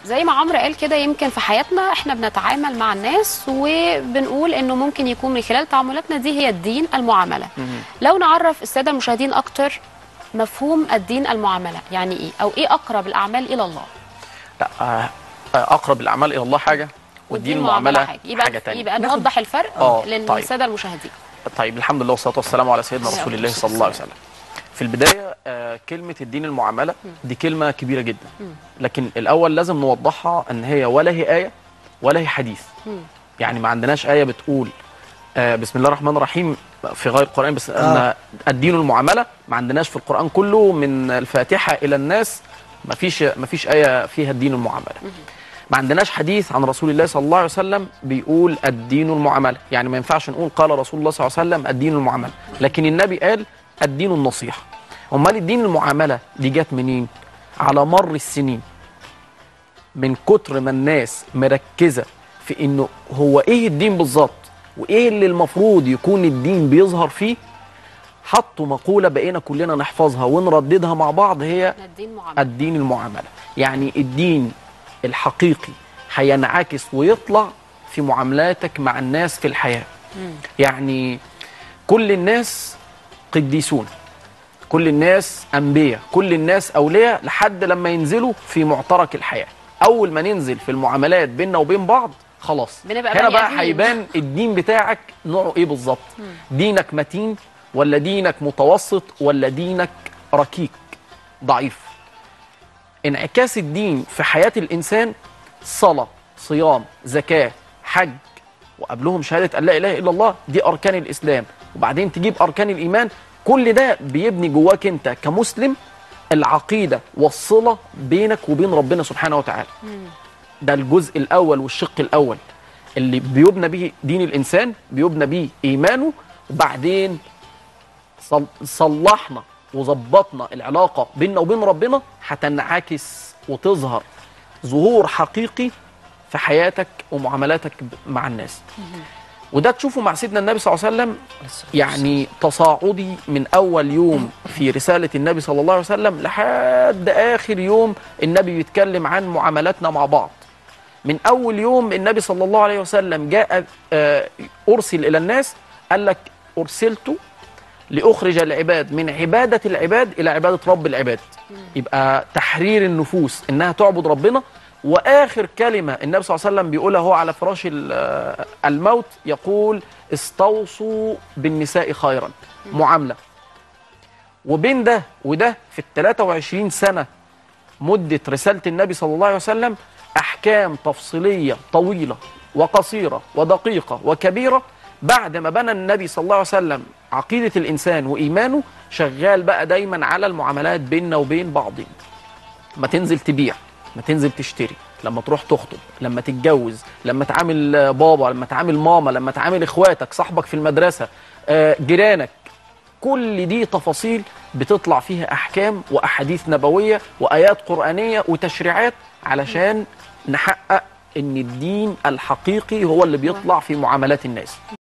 زي ما عمرو قال كده يمكن في حياتنا احنا بنتعامل مع الناس وبنقول انه ممكن يكون من خلال تعاملاتنا دي هي الدين المعامله لو نعرف الساده المشاهدين اكتر مفهوم الدين المعامله يعني ايه او ايه اقرب الاعمال الى الله لا آه، آه، اقرب الاعمال الى الله حاجه والدين المعامله حاجه يبقى حاجه تانية يبقى نوضح الفرق آه، للساده طيب. طيب. المشاهدين طيب الحمد لله والصلاه والسلام على سيدنا عليه رسول الله الصلاة صلى الله عليه وسلم في البدايه آه، كلمه الدين المعامله دي كلمه كبيره جدا لكن الاول لازم نوضحها ان هي ولا هي ايه ولا هي حديث يعني ما عندناش ايه بتقول آه، بسم الله الرحمن الرحيم في غير القران بس ان الدين المعامله ما عندناش في القران كله من الفاتحه الى الناس ما فيش ما فيش ايه فيها الدين المعامله ما عندناش حديث عن رسول الله صلى الله عليه وسلم بيقول الدين المعامله يعني ما ينفعش نقول قال رسول الله صلى الله عليه وسلم الدين المعامله لكن النبي قال الدين النصيحه امال الدين المعامله دي جت منين على مر السنين من كتر ما الناس مركزه في انه هو ايه الدين بالظبط وايه اللي المفروض يكون الدين بيظهر فيه حطوا مقوله بقينا كلنا نحفظها ونرددها مع بعض هي الدين معامله الدين المعامله يعني الدين الحقيقي هينعكس ويطلع في معاملاتك مع الناس في الحياه يعني كل الناس قديسون كل الناس انبياء كل الناس اولياء لحد لما ينزلوا في معترك الحياه اول ما ننزل في المعاملات بيننا وبين بعض خلاص بنبقى هنا بني بقى آدمين. هيبان الدين بتاعك نوعه ايه بالظبط دينك متين ولا دينك متوسط ولا دينك ركيك ضعيف انعكاس الدين في حياة الإنسان صلاة صيام زكاة حج وقبلهم شهادة أن لا إله إلا الله دي أركان الإسلام وبعدين تجيب أركان الإيمان كل ده بيبني جواك أنت كمسلم العقيدة والصلة بينك وبين ربنا سبحانه وتعالى ده الجزء الأول والشق الأول اللي بيبنى به دين الإنسان بيبنى به إيمانه وبعدين صل- صلحنا وظبطنا العلاقة بيننا وبين ربنا هتنعكس وتظهر ظهور حقيقي في حياتك ومعاملاتك ب- مع الناس وده تشوفه مع سيدنا النبي صلى الله عليه وسلم يعني تصاعدي من أول يوم في رسالة النبي صلى الله عليه وسلم لحد آخر يوم النبي بيتكلم عن معاملاتنا مع بعض من أول يوم النبي صلى الله عليه وسلم جاء آه، أرسل إلى الناس قال لك أرسلت لأخرج العباد من عبادة العباد إلى عبادة رب العباد يبقى تحرير النفوس إنها تعبد ربنا وآخر كلمة النبي صلى الله عليه وسلم بيقولها هو على فراش ال- الموت يقول استوصوا بالنساء خيرا معاملة وبين ده وده في ال 23 سنة مدة رسالة النبي صلى الله عليه وسلم أحكام تفصيلية طويلة وقصيرة ودقيقة وكبيرة بعد ما بنى النبي صلى الله عليه وسلم عقيدة الإنسان وإيمانه شغال بقى دايما على المعاملات بيننا وبين بعضنا ما تنزل تبيع ما تنزل تشتري لما تروح تخطب لما تتجوز لما تعامل آه، بابا لما تعامل ماما لما تعامل اخواتك صاحبك في المدرسة آه، جيرانك كل دي تفاصيل بتطلع فيها احكام واحاديث نبويه وايات قرانيه وتشريعات علشان نحقق ان الدين الحقيقي هو اللي بيطلع في معاملات الناس